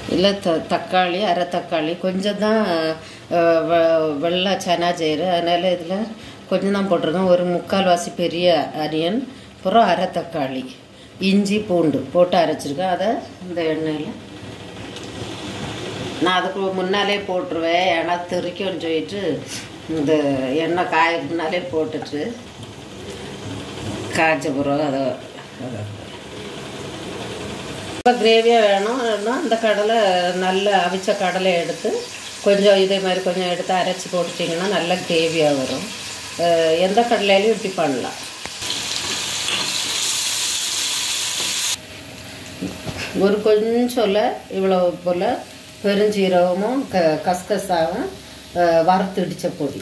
இல்லை த தக்காளி அரை தக்காளி கொஞ்சம் தான் அஹ், வெ- வெள்ளை சனா செய்கிற அதனால் இதில் கொஞ்சம் தான் போட்டிருக்கேன் ஒரு முக்கால்வாசி பெரிய அரியன் அப்புறம் அரை தக்காளி இஞ்சி பூண்டு போட்டு அரைச்சிருக்கேன் அதை இந்த எண்ணெயில் நான் அதுக்கு முன்னாலே போட்டுருவேன் ஏன்னா தெறிக்கும்னு சொல்லிட்டு இந்த எண்ணெய் காய முன்னாலே போட்டுட்டு காய்ச்ச பிறகு அதை அதை ரொம்ப கிரேவியாக வேணும்னா அந்த கடலை நல்ல அவிச்ச கடலை எடுத்து கொஞ்சம் இதே மாதிரி கொஞ்சம் எடுத்து அரைச்சி போட்டுட்டிங்கன்னா நல்ல கிரேவியாக வரும் அஹ் எந்த கடலையிலையும் இப்படி பண்ணலாம் ஒரு கொஞ்சம் இவ்வளோ போல் பெருஞ்சீரகமும் க கஸ்கஸாவும் அஹ் வறுத்து இடித்த பொடி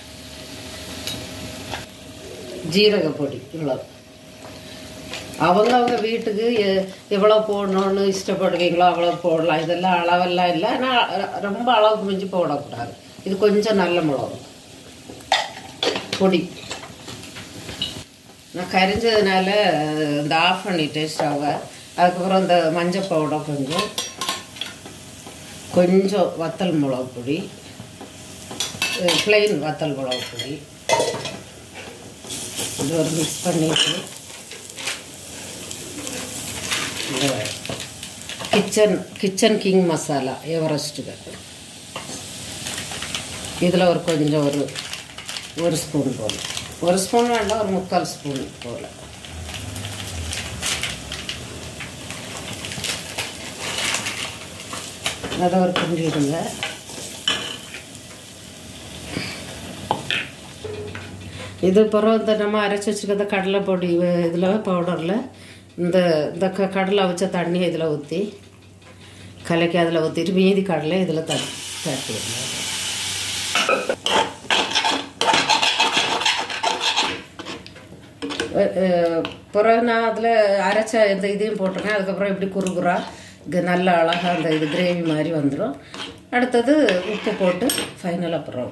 ஜீரக பொடி இவ்வளோ அவங்க அவங்க வீட்டுக்கு எ- எவ்வளோ போடணும்னு இஷ்டப்படுவீங்களோ அவ்வளோ போடலாம் இதெல்லாம் அளவெல்லாம் இல்லை ஆனால் ரொம்ப அளவுக்கு மிஞ்சி போடக்கூடாது இது கொஞ்சம் நல்ல மிளகு பொடி நான் கரிஞ்சதுனால இந்த ஆஃப் பண்ணிட்டேன் ஸ்டவ்வை அதுக்கப்புறம் இந்த மஞ்சள் பவுடர் கொஞ்சம் கொஞ்சம் வத்தல் மிளகு பொடி ப்ளெயின் வத்தல் மிளகு பொடி இது ஒரு மிக்ஸ் பண்ணிட்டு இந்த கிச்சன் கிச்சன் கிங் மசாலா எவரெஸ்ட்டுக்கு இதில் ஒரு கொஞ்சம் ஒரு ஒரு ஸ்பூன் போல் ஒரு ஸ்பூன் வேண்டாம் ஒரு முக்கால் ஸ்பூன் போல் அதை ஒரு கிண்டி விடுங்க இது அப்புறம் இந்த நம்ம அரைச்சி வச்சுருக்க கடலை பொடி இதில் பவுடரில் இந்த இந்த க கடலை வச்ச தண்ணியை இதில் ஊற்றி கலக்கி அதில் ஊற்றிட்டு மீதி கடலை இதில் தட்டி தட்டி விடணும். அஹ் அஹ் பிறகு நான் அதில் அரைச்ச இந்த இதையும் போட்டிருக்கேன் அதுக்கப்புறம் இப்படி குறுகுறா இது நல்ல அழகாக அந்த இது கிரேவி மாதிரி வந்துடும் அடுத்தது உப்பு போட்டு ஃபைனல் அப்புறம்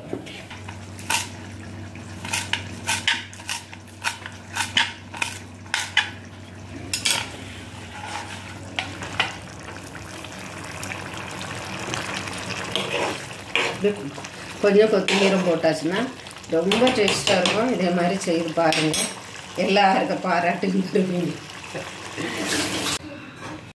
இது கொஞ்சம் கொத்தமீரம் போட்டாச்சுன்னா ரொம்ப டேஸ்ட்டாக இருக்கும் இதே மாதிரி செய்து பாருங்கள் எல்லாருக்கும் பாராட்டு வருவீங்க